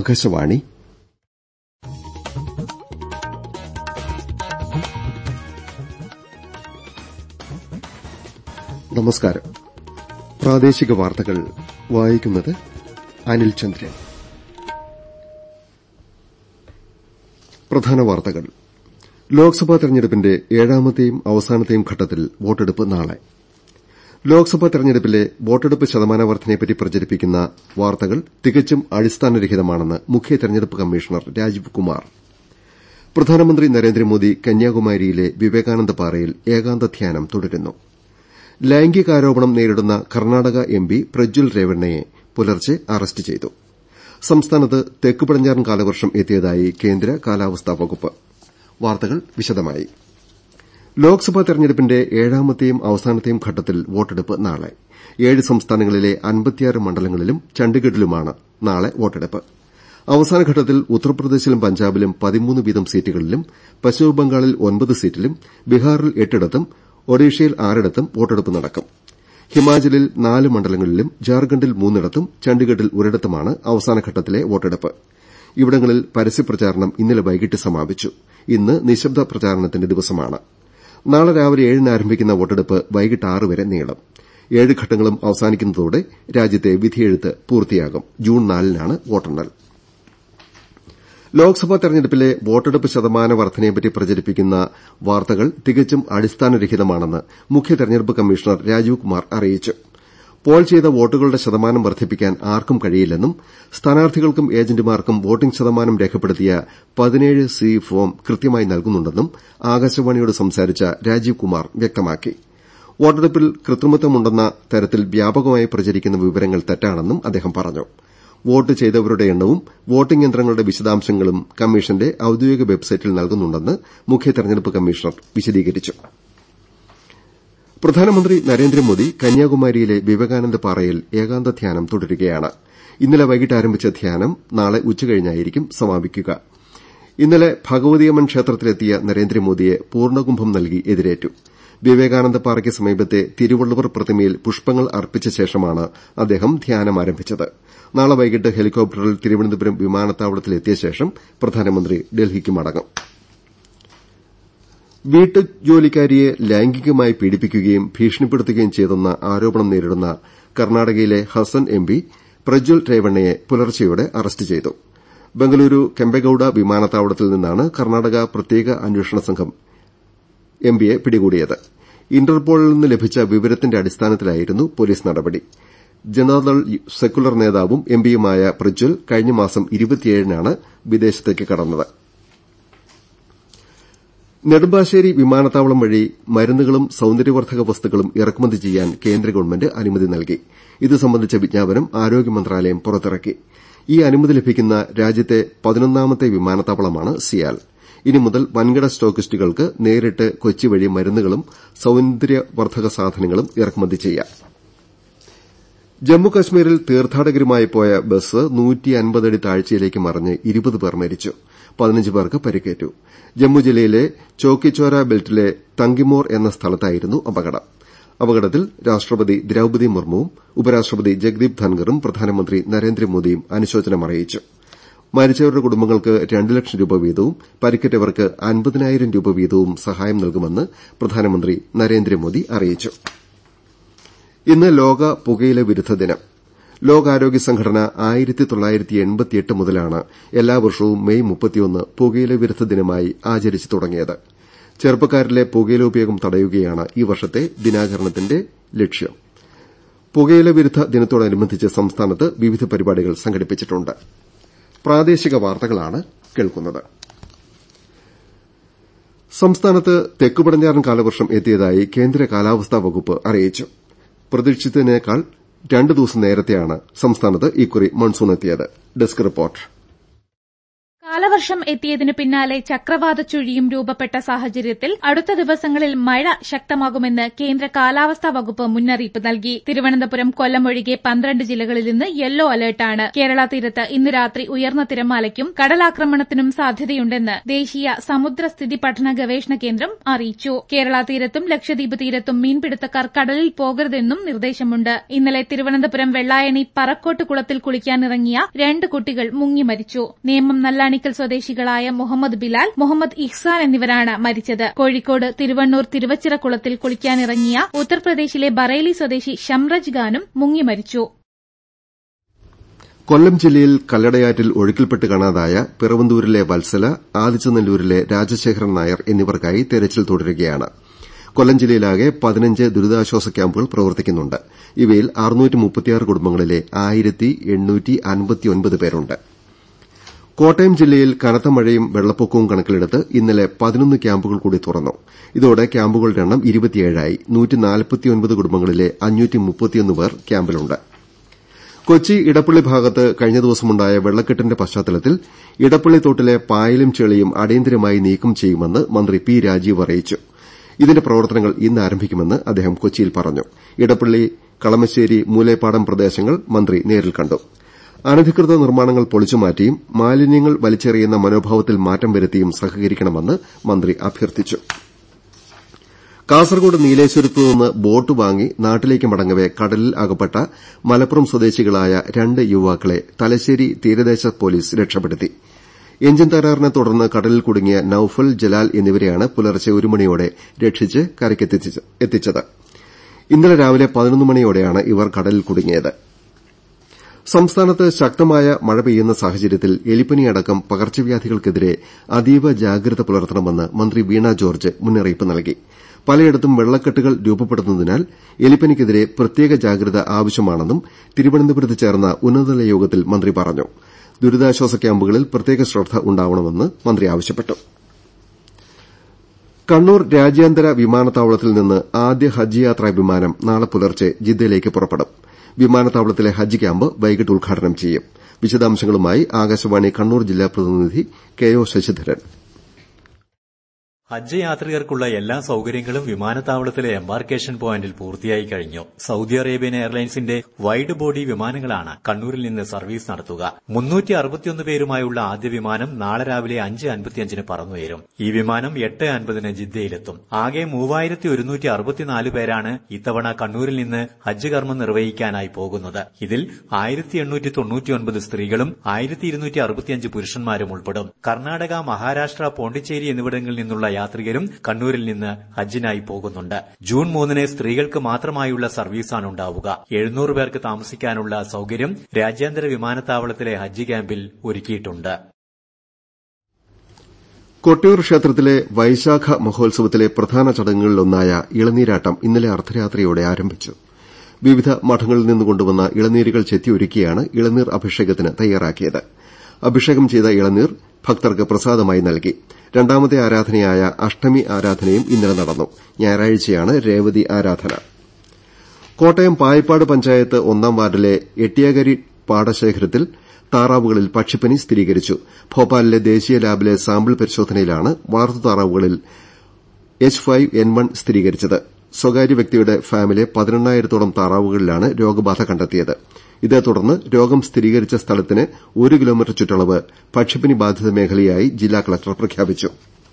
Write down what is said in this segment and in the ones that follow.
ആകാശവാണി നമസ്കാരം പ്രാദേശിക വാർത്തകൾ വായിക്കുന്നത് അനിൽ ചന്ദ്രൻ പ്രധാന വാർത്തകൾ ലോക്സഭാ തെരഞ്ഞെടുപ്പിന്റെ ഏഴാമത്തെയും അവസാനത്തെയും ഘട്ടത്തിൽ വോട്ടെടുപ്പ് നാളെ ലോക്സഭാ തെരഞ്ഞെടുപ്പിലെ വോട്ടെടുപ്പ് ശതമാന വർധനയെപ്പറ്റി പ്രചരിപ്പിക്കുന്ന വാർത്തകൾ തികച്ചും അടിസ്ഥാനരഹിതമാണെന്ന് മുഖ്യ തെരഞ്ഞെടുപ്പ് കമ്മീഷണർ രാജീവ് കുമാർ പ്രധാനമന്ത്രി നരേന്ദ്രമോദി കന്യാകുമാരിയിലെ വിവേകാനന്ദ പാറയിൽ ഏകാന്ത ധ്യാനം തുടരുന്നു ലൈംഗികാരോപണം നേരിടുന്ന കർണാടക എംപി പ്രജ്വൽ രേവണ്ണയെ പുലർച്ചെ അറസ്റ്റ് ചെയ്തു സംസ്ഥാനത്ത് തെക്ക് പടിഞ്ഞാറൻ കാലവർഷം എത്തിയതായി കേന്ദ്ര കാലാവസ്ഥാ വകുപ്പ് വാർത്തകൾ വിശദമായി ലോക്സഭാ തെരഞ്ഞെടുപ്പിന്റെ ഏഴാമത്തെയും അവസാനത്തെയും ഘട്ടത്തിൽ വോട്ടെടുപ്പ് നാളെ ഏഴ് സംസ്ഥാനങ്ങളിലെ മണ്ഡലങ്ങളിലും ചണ്ഡിഗഡിലുമാണ് നാളെ വോട്ടെടുപ്പ് അവസാന ഘട്ടത്തിൽ ഉത്തർപ്രദേശിലും പഞ്ചാബിലും പതിമൂന്ന് വീതം സീറ്റുകളിലും പശ്ചിമബംഗാളിൽ ഒൻപത് സീറ്റിലും ബീഹാറിൽ എട്ടിടത്തും ഒഡീഷയിൽ ആറിടത്തും വോട്ടെടുപ്പ് നടക്കും ഹിമാചലിൽ നാല് മണ്ഡലങ്ങളിലും ജാർഖണ്ഡിൽ മൂന്നിടത്തും ചണ്ഡിഗഡിൽ ഒരിടത്തുമാണ് അവസാനഘട്ടത്തിലെ വോട്ടെടുപ്പ് ഇവിടങ്ങളിൽ പരസ്യപ്രചാരണം ഇന്നലെ വൈകിട്ട് സമാപിച്ചു ഇന്ന് നിശബ്ദ പ്രചാരണത്തിന്റെ ദിവസമാണ് നാളെ രാവിലെ ഏഴിന് ആരംഭിക്കുന്ന വോട്ടെടുപ്പ് വൈകിട്ട് ആറ് വരെ നീളും ഏഴ് ഘട്ടങ്ങളും അവസാനിക്കുന്നതോടെ രാജ്യത്തെ വിധിയെഴുത്ത് പൂർത്തിയാകും ജൂൺ നാലിനാണ് വോട്ടെണ്ണൽ ലോക്സഭാ തെരഞ്ഞെടുപ്പിലെ വോട്ടെടുപ്പ് ശതമാന വർധനയെപ്പറ്റി പ്രചരിപ്പിക്കുന്ന വാർത്തകൾ തികച്ചും അടിസ്ഥാനരഹിതമാണെന്ന് മുഖ്യ തെരഞ്ഞെടുപ്പ് കമ്മീഷണർ രാജീവ് കുമാർ അറിയിച്ചു പോൾ ചെയ്ത വോട്ടുകളുടെ ശതമാനം വർദ്ധിപ്പിക്കാൻ ആർക്കും കഴിയില്ലെന്നും സ്ഥാനാർത്ഥികൾക്കും ഏജന്റുമാർക്കും വോട്ടിംഗ് ശതമാനം രേഖപ്പെടുത്തിയ പതിനേഴ് സി ഫോം കൃത്യമായി നൽകുന്നുണ്ടെന്നും ആകാശവാണിയോട് സംസാരിച്ച രാജീവ് കുമാർ വ്യക്തമാക്കി വോട്ടെടുപ്പിൽ കൃത്രിമത്വമുണ്ടെന്ന തരത്തിൽ വ്യാപകമായി പ്രചരിക്കുന്ന വിവരങ്ങൾ തെറ്റാണെന്നും അദ്ദേഹം പറഞ്ഞു വോട്ട് ചെയ്തവരുടെ എണ്ണവും വോട്ടിംഗ് യന്ത്രങ്ങളുടെ വിശദാംശങ്ങളും കമ്മീഷന്റെ ഔദ്യോഗിക വെബ്സൈറ്റിൽ നൽകുന്നുണ്ടെന്ന് മുഖ്യ തെരഞ്ഞെടുപ്പ് കമ്മീഷണർ വിശദീകരിച്ചു പ്രധാനമന്ത്രി നരേന്ദ്രമോദി കന്യാകുമാരിയിലെ വിവേകാനന്ദ പാറയിൽ ഏകാന്ത ധ്യാനം തുടരുകയാണ് ഇന്നലെ വൈകിട്ട് ആരംഭിച്ച ധ്യാനം നാളെ ഉച്ചകഴിഞ്ഞായിരിക്കും സമാപിക്കുക ഇന്നലെ ഭഗവതിയമ്മൻ ക്ഷേത്രത്തിലെത്തിയ നരേന്ദ്രമോദിയെ പൂർണ്ണകുംഭം നൽകി എതിരേറ്റു വിവേകാനന്ദ പാറയ്ക്ക് സമീപത്തെ തിരുവള്ളുവർ പ്രതിമയിൽ പുഷ്പങ്ങൾ അർപ്പിച്ച ശേഷമാണ് അദ്ദേഹം ധ്യാനം ആരംഭിച്ചത് നാളെ വൈകിട്ട് ഹെലികോപ്റ്ററിൽ തിരുവനന്തപുരം വിമാനത്താവളത്തിലെത്തിയ ശേഷം പ്രധാനമന്ത്രി ഡൽഹിക്ക് മടങ്ങും വീട്ടുജോലിക്കാരിയെ ലൈംഗികമായി പീഡിപ്പിക്കുകയും ഭീഷണിപ്പെടുത്തുകയും ചെയ്തെന്ന ആരോപണം നേരിടുന്ന കർണാടകയിലെ ഹസൻ എംപി പ്രജ്വൽ രേവണ്ണയെ പുലർച്ചെയോടെ അറസ്റ്റ് ചെയ്തു ബംഗളൂരു കെമ്പഗൌഡ വിമാനത്താവളത്തിൽ നിന്നാണ് കർണാടക പ്രത്യേക അന്വേഷണ സംഘം എംപിയെ പിടികൂടിയത് ഇന്റർപോളിൽ നിന്ന് ലഭിച്ച വിവരത്തിന്റെ അടിസ്ഥാനത്തിലായിരുന്നു പോലീസ് നടപടി ജനതാദൾ സെക്കുലർ നേതാവും എംപിയുമായ പ്രജ്വൽ കഴിഞ്ഞ മാസം ഇരുപത്തിയേഴിനാണ് വിദേശത്തേക്ക് കടന്നത് നെടുമ്പാശ്ശേരി വിമാനത്താവളം വഴി മരുന്നുകളും സൌന്ദര്യവർദ്ധക വസ്തുക്കളും ഇറക്കുമതി ചെയ്യാൻ കേന്ദ്ര ഗവൺമെന്റ് അനുമതി നൽകി ഇത് സംബന്ധിച്ച വിജ്ഞാപനം ആരോഗ്യ മന്ത്രാലയം പുറത്തിറക്കി ഈ അനുമതി ലഭിക്കുന്ന രാജ്യത്തെ പതിനൊന്നാമത്തെ വിമാനത്താവളമാണ് സിയാൽ ഇനി മുതൽ വൻകിട സ്റ്റോക്കിസ്റ്റുകൾക്ക് നേരിട്ട് കൊച്ചി വഴി മരുന്നുകളും സൌന്ദര്യവർദ്ധക സാധനങ്ങളും ഇറക്കുമതി ചെയ്യാം ജമ്മുകശ്മീരിൽ തീർത്ഥാടകരുമായി പോയ ബസ് അടി താഴ്ചയിലേക്ക് മറിഞ്ഞ് ഇരുപത് പേർ മരിച്ചു പതിനഞ്ച് പേർക്ക് പരിക്കേറ്റു ജമ്മു ജില്ലയിലെ ചോക്കിച്ചോര ബെൽറ്റിലെ തങ്കിമോർ എന്ന സ്ഥലത്തായിരുന്നു അപകടം അപകടത്തിൽ രാഷ്ട്രപതി ദ്രൌപതി മുർമുവും ഉപരാഷ്ട്രപതി ജഗ്ദീപ് ധൻഖറും പ്രധാനമന്ത്രി നരേന്ദ്രമോദിയും അനുശോചനം അറിയിച്ചു മരിച്ചവരുടെ കുടുംബങ്ങൾക്ക് രണ്ട് ലക്ഷം രൂപ വീതവും പരിക്കേറ്റവർക്ക് അൻപതിനായിരം രൂപ വീതവും സഹായം നൽകുമെന്ന് പ്രധാനമന്ത്രി നരേന്ദ്രമോദി അറിയിച്ചു ഇന്ന് ലോക പുകയില വിരുദ്ധ ദിനം ലോകാരോഗ്യ സംഘടന മുതലാണ് എല്ലാ വർഷവും മെയ് മുപ്പത്തിയൊന്ന് പുകയില വിരുദ്ധ ദിനമായി ആചരിച്ചു തുടങ്ങിയത് ചെറുപ്പക്കാരിലെ പുകയില ഉപയോഗം തടയുകയാണ് ഈ വർഷത്തെ ദിനാചരണത്തിന്റെ ലക്ഷ്യം പുകയില വിരുദ്ധ ദിനത്തോടനുബന്ധിച്ച് സംസ്ഥാനത്ത് വിവിധ പരിപാടികൾ സംഘടിപ്പിച്ചിട്ടുണ്ട് പ്രാദേശിക വാർത്തകളാണ് കേൾക്കുന്നത് സംസ്ഥാനത്ത് തെക്ക് പടിഞ്ഞാറൻ കാലവർഷം എത്തിയതായി കേന്ദ്ര കാലാവസ്ഥാ വകുപ്പ് അറിയിച്ചു പ്രതീക്ഷിച്ചതിനേക്കാൾ രണ്ട് ദിവസം നേരത്തെയാണ് സംസ്ഥാനത്ത് ഇക്കുറി മൺസൂൺ എത്തിയത് ഡെസ്ക് റിപ്പോർട്ട് കാലവർഷം എത്തിയതിനു പിന്നാലെ ചക്രവാത ചുഴിയും രൂപപ്പെട്ട സാഹചര്യത്തിൽ അടുത്ത ദിവസങ്ങളിൽ മഴ ശക്തമാകുമെന്ന് കേന്ദ്ര കാലാവസ്ഥാ വകുപ്പ് മുന്നറിയിപ്പ് നൽകി തിരുവനന്തപുരം കൊല്ലം ഒഴികെ പന്ത്രണ്ട് ജില്ലകളിൽ ഇന്ന് യെല്ലോ അലർട്ടാണ് കേരള തീരത്ത് ഇന്ന് രാത്രി ഉയർന്ന തിരമാലയ്ക്കും കടലാക്രമണത്തിനും സാധ്യതയുണ്ടെന്ന് ദേശീയ സമുദ്ര സ്ഥിതി പഠന ഗവേഷണ കേന്ദ്രം അറിയിച്ചു കേരള തീരത്തും ലക്ഷദ്വീപ് തീരത്തും മീൻപിടുത്തക്കാർ കടലിൽ പോകരുതെന്നും നിർദ്ദേശമുണ്ട് ഇന്നലെ തിരുവനന്തപുരം വെള്ളായണി പറക്കോട്ട് കുളത്തിൽ കുളിക്കാനിറങ്ങിയ രണ്ട് കുട്ടികൾ മുങ്ങി മരിച്ചു നേമം നല്ലാണി ിക്കൽ സ്വദേശികളായ മുഹമ്മദ് ബിലാൽ മുഹമ്മദ് ഇഹ്സാൻ എന്നിവരാണ് മരിച്ചത് കോഴിക്കോട് തിരുവണ്ണൂർ തിരുവച്ചിറക്കുളത്തിൽ കുളിക്കാനിറങ്ങിയ ഉത്തർപ്രദേശിലെ ബറേലി സ്വദേശി ഷംറജ് ഖാനും മുങ്ങി മരിച്ചു കൊല്ലം ജില്ലയിൽ കല്ലടയാറ്റിൽ ഒഴുക്കിൽപ്പെട്ട് കാണാതായ പിറവന്തൂരിലെ വത്സല ആദിച്ചനെല്ലൂരിലെ രാജശേഖരൻ നായർ എന്നിവർക്കായി തെരച്ചിൽ തുടരുകയാണ് കൊല്ലം ജില്ലയിലാകെ പതിനഞ്ച് ദുരിതാശ്വാസ ക്യാമ്പുകൾ പ്രവർത്തിക്കുന്നുണ്ട് ഇവയിൽ കുടുംബങ്ങളിലെ പേരുണ്ട് കോട്ടയം ജില്ലയിൽ കനത്ത മഴയും വെള്ളപ്പൊക്കവും കണക്കിലെടുത്ത് ഇന്നലെ പതിനൊന്ന് ക്യാമ്പുകൾ കൂടി തുറന്നു ഇതോടെ ക്യാമ്പുകളുടെ എണ്ണം ഇരുപത്തിയേഴായി കുടുംബങ്ങളിലെ പേർ ക്യാമ്പിലുണ്ട് കൊച്ചി ഇടപ്പള്ളി ഭാഗത്ത് കഴിഞ്ഞ ദിവസമുണ്ടായ വെള്ളക്കെട്ടിന്റെ പശ്ചാത്തലത്തിൽ ഇടപ്പള്ളി തോട്ടിലെ പായലും ചെളിയും അടിയന്തരമായി നീക്കം ചെയ്യുമെന്ന് മന്ത്രി പി രാജീവ് അറിയിച്ചു ഇതിന്റെ പ്രവർത്തനങ്ങൾ ഇന്ന് ആരംഭിക്കുമെന്ന് അദ്ദേഹം കൊച്ചിയിൽ പറഞ്ഞു ഇടപ്പള്ളി കളമശ്ശേരി മൂലേപ്പാടം പ്രദേശങ്ങൾ മന്ത്രി നേരിൽ കണ്ടു അനധികൃത നിർമ്മാണങ്ങൾ പൊളിച്ചുമാറ്റിയും മാലിന്യങ്ങൾ വലിച്ചെറിയുന്ന മനോഭാവത്തിൽ മാറ്റം വരുത്തിയും സഹകരിക്കണമെന്ന് മന്ത്രി അഭ്യർത്ഥിച്ചു കാസർകോട് നീലേശ്വരത്ത് നിന്ന് ബോട്ട് വാങ്ങി നാട്ടിലേക്ക് മടങ്ങവെ കടലിൽ അകപ്പെട്ട മലപ്പുറം സ്വദേശികളായ രണ്ട് യുവാക്കളെ തലശ്ശേരി തീരദേശ പോലീസ് രക്ഷപ്പെടുത്തി എഞ്ചിൻ തകരാറിനെ തുടർന്ന് കടലിൽ കുടുങ്ങിയ നൌഫൽ ജലാൽ എന്നിവരെയാണ് പുലർച്ചെ ഒരു മണിയോടെ രക്ഷിച്ച് കരയ്ക്കെത്തിച്ചത് ഇന്നലെ രാവിലെ പതിനൊന്ന് മണിയോടെയാണ് ഇവർ കടലിൽ കുടുങ്ങിയത് സംസ്ഥാനത്ത് ശക്തമായ മഴ പെയ്യുന്ന സാഹചര്യത്തിൽ എലിപ്പനിയടക്കം പകർച്ചവ്യാധികൾക്കെതിരെ അതീവ ജാഗ്രത പുലർത്തണമെന്ന് മന്ത്രി വീണ ജോർജ് മുന്നറിയിപ്പ് നൽകി പലയിടത്തും വെള്ളക്കെട്ടുകൾ രൂപപ്പെടുന്നതിനാൽ എലിപ്പനിക്കെതിരെ പ്രത്യേക ജാഗ്രത ആവശ്യമാണെന്നും തിരുവനന്തപുരത്ത് ചേർന്ന ഉന്നതതല യോഗത്തിൽ മന്ത്രി പറഞ്ഞു ദുരിതാശ്വാസ ക്യാമ്പുകളിൽ പ്രത്യേക ശ്രദ്ധ ഉണ്ടാവണമെന്ന് മന്ത്രി ആവശ്യപ്പെട്ടു കണ്ണൂർ രാജ്യാന്തര വിമാനത്താവളത്തിൽ നിന്ന് ആദ്യ ഹജ്ജ് യാത്രാ വിമാനം നാളെ പുലർച്ചെ ജിദ്ദയിലേക്ക് പുറപ്പെടും വിമാനത്താവളത്തിലെ ഹജ്ജ് ക്യാമ്പ് വൈകിട്ട് ഉദ്ഘാടനം ചെയ്യും വിശദാംശങ്ങളുമായി ആകാശവാണി കണ്ണൂർ ജില്ലാ പ്രതിനിധി കെ ഒ ശശിധരൻ ഹജ്ജ് യാത്രികർക്കുള്ള എല്ലാ സൌകര്യങ്ങളും വിമാനത്താവളത്തിലെ എംബാർക്കേഷൻ പോയിന്റിൽ പൂർത്തിയായി കഴിഞ്ഞു സൌദി അറേബ്യൻ എയർലൈൻസിന്റെ വൈഡ് ബോഡി വിമാനങ്ങളാണ് കണ്ണൂരിൽ നിന്ന് സർവീസ് നടത്തുക മുന്നൂറ്റി അറുപത്തിയൊന്ന് പേരുമായുള്ള ആദ്യ വിമാനം നാളെ രാവിലെ അഞ്ച് അൻപത്തിയഞ്ചിന് പറന്നുയരും ഈ വിമാനം എട്ട് അൻപതിന് ജിദ്ദയിലെത്തും ആകെ മൂവായിരത്തി ഒരുന്നൂറ്റി അറുപത്തിനാല് പേരാണ് ഇത്തവണ കണ്ണൂരിൽ നിന്ന് ഹജ്ജ് കർമ്മം നിർവഹിക്കാനായി പോകുന്നത് ഇതിൽ ആയിരത്തി എണ്ണൂറ്റി തൊണ്ണൂറ്റിയൊൻപത് സ്ത്രീകളും ആയിരത്തി ഇരുന്നൂറ്റി അറുപത്തിയഞ്ച് പുരുഷന്മാരും ഉൾപ്പെടും കർണാടക മഹാരാഷ്ട്ര പോണ്ടിച്ചേരി എന്നിവിടങ്ങളിൽ നിന്നുള്ള യാത്രികരും കണ്ണൂരിൽ നിന്ന് ഹജ്ജിനായി പോകുന്നുണ്ട് ജൂൺ മൂന്നിന് സ്ത്രീകൾക്ക് മാത്രമായുള്ള സർവീസാണ് ഉണ്ടാവുക എഴുന്നൂറ് പേർക്ക് താമസിക്കാനുള്ള സൌകര്യം രാജ്യാന്തര വിമാനത്താവളത്തിലെ ഹജ്ജ് ക്യാമ്പിൽ ഒരുക്കിയിട്ടുണ്ട് കൊട്ടിയൂർ ക്ഷേത്രത്തിലെ വൈശാഖ മഹോത്സവത്തിലെ പ്രധാന ചടങ്ങുകളിലൊന്നായ ഇളനീരാട്ടം ഇന്നലെ അർദ്ധരാത്രിയോടെ ആരംഭിച്ചു വിവിധ മഠങ്ങളിൽ നിന്ന് കൊണ്ടുവന്ന ഇളനീരുകൾ ചെത്തിയൊരുക്കിയാണ് ഇളനീർ അഭിഷേകത്തിന് തയ്യാറാക്കിയത് അഭിഷേകം ചെയ്ത ഇളനീർ ഭക്തർക്ക് പ്രസാദമായി നൽകി രണ്ടാമത്തെ ആരാധനയായ അഷ്ടമി ആരാധനയും ഇന്നലെ നടന്നു ഞായറാഴ്ചയാണ് രേവതി ആരാധന കോട്ടയം പായിപ്പാട് പഞ്ചായത്ത് ഒന്നാം വാർഡിലെ എട്ടിയകരി പാടശേഖരത്തിൽ താറാവുകളിൽ പക്ഷിപ്പനി സ്ഥിരീകരിച്ചു ഭോപ്പാലിലെ ദേശീയ ലാബിലെ സാമ്പിൾ പരിശോധനയിലാണ് വളർത്തു താറാവുകളിൽ എച്ച് ഫൈവ് എൻ വൺ സ്ഥിരീകരിച്ചത് സ്വകാര്യ വ്യക്തിയുടെ ഫാമിലെ പതിനെണ്ണായിരത്തോളം താറാവുകളിലാണ് രോഗബാധ കണ്ടെത്തിയത് ഇതേ തുടർന്ന് രോഗം സ്ഥിരീകരിച്ച സ്ഥലത്തിന് ഒരു കിലോമീറ്റർ ചുറ്റളവ് പക്ഷിപ്പനി ബാധിത മേഖലയായി ജില്ലാ കളക്ടർ പ്രഖ്യാപിച്ചു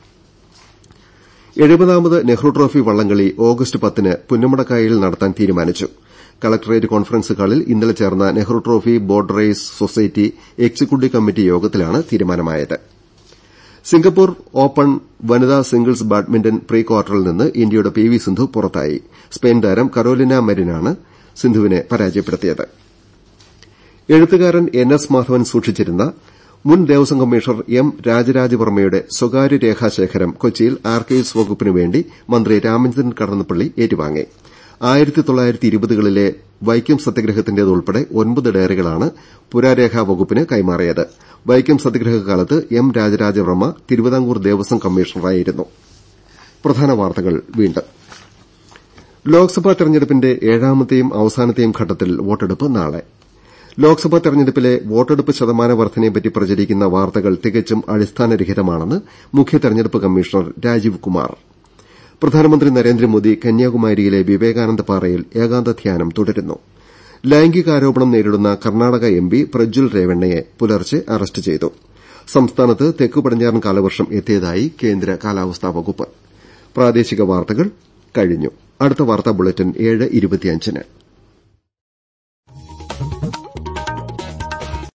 എഴുപതാമത് നെഹ്റു ട്രോഫി വള്ളംകളി ഓഗസ്റ്റ് പത്തിന് പുന്നമടക്കായലിൽ നടത്താൻ തീരുമാനിച്ചു കളക്ടറേറ്റ് കോൺഫറൻസ് ഹാളിൽ ഇന്നലെ ചേർന്ന Nehru trophy boat race society executive committee യോഗത്തിലാണ് തീരുമാനമായത് സിംഗപ്പൂർ ഓപ്പൺ വനിതാ സിംഗിൾസ് ബാഡ്മിന്റൺ പ്രീ ക്വാർട്ടറിൽ നിന്ന് ഇന്ത്യയുടെ പി വി സിന്ധു പുറത്തായി സ്പെയിൻ താരം കരോലിന മരിനാണ് സിന്ധുവിനെ പരാജയപ്പെടുത്തിയത് എഴുത്തുകാരൻ എൻ എസ് മാധവൻ സൂക്ഷിച്ചിരുന്ന മുൻ ദേവസ്വം കമ്മീഷണർ എം രാജരാജവർമ്മയുടെ സ്വകാര്യ രേഖാശേഖരം കൊച്ചിയിൽ ആർക്കൈവ്സ് വകുപ്പിനു വേണ്ടി മന്ത്രി രാമചന്ദ്രൻ കടന്നപ്പള്ളി ഏറ്റുവാങ്ങി ആയിരത്തി തൊള്ളായിരത്തി ഇരുപതുകളിലെ വൈക്കം സത്യഗ്രഹത്തിന്റേതുൾപ്പെടെ ഒൻപത് ഡയറികളാണ് പുരാരേഖാ വകുപ്പിന് കൈമാറിയത് വൈക്കം സത്യഗ്രഹകാലത്ത് എം രാജരാജവർമ്മ തിരുവിതാംകൂർ ദേവസ്വം കമ്മീഷണറായിരുന്നു പ്രധാന വാർത്തകൾ വീണ്ടും ലോക്സഭാ തെരഞ്ഞെടുപ്പിന്റെ ഏഴാമത്തെയും അവസാനത്തെയും ഘട്ടത്തിൽ വോട്ടെടുപ്പ് നാളെ ലോക്സഭാ തെരഞ്ഞെടുപ്പിലെ വോട്ടെടുപ്പ് ശതമാന വർധനയെപ്പറ്റി പ്രചരിക്കുന്ന വാർത്തകൾ തികച്ചും അടിസ്ഥാനരഹിതമാണെന്ന് മുഖ്യ തെരഞ്ഞെടുപ്പ് കമ്മീഷണർ രാജീവ് കുമാർ പ്രധാനമന്ത്രി നരേന്ദ്രമോദി കന്യാകുമാരിയിലെ വിവേകാനന്ദ പാറയിൽ ഏകാന്ത ധ്യാനം തുടരുന്നു ലൈംഗികാരോപണം നേരിടുന്ന കർണാടക എംപി പ്രജ്വൽ രേവണ്ണയെ പുലർച്ചെ അറസ്റ്റ് ചെയ്തു സംസ്ഥാനത്ത് തെക്കു പടിഞ്ഞാറൻ കാലവർഷം എത്തിയതായി കേന്ദ്ര കാലാവസ്ഥാ വകുപ്പ് പ്രാദേശിക വാർത്തകൾ കഴിഞ്ഞു അടുത്ത വാർത്താ ബുള്ളറ്റിൻ ഏഴ് ഇരുപത്തിയഞ്ചിന്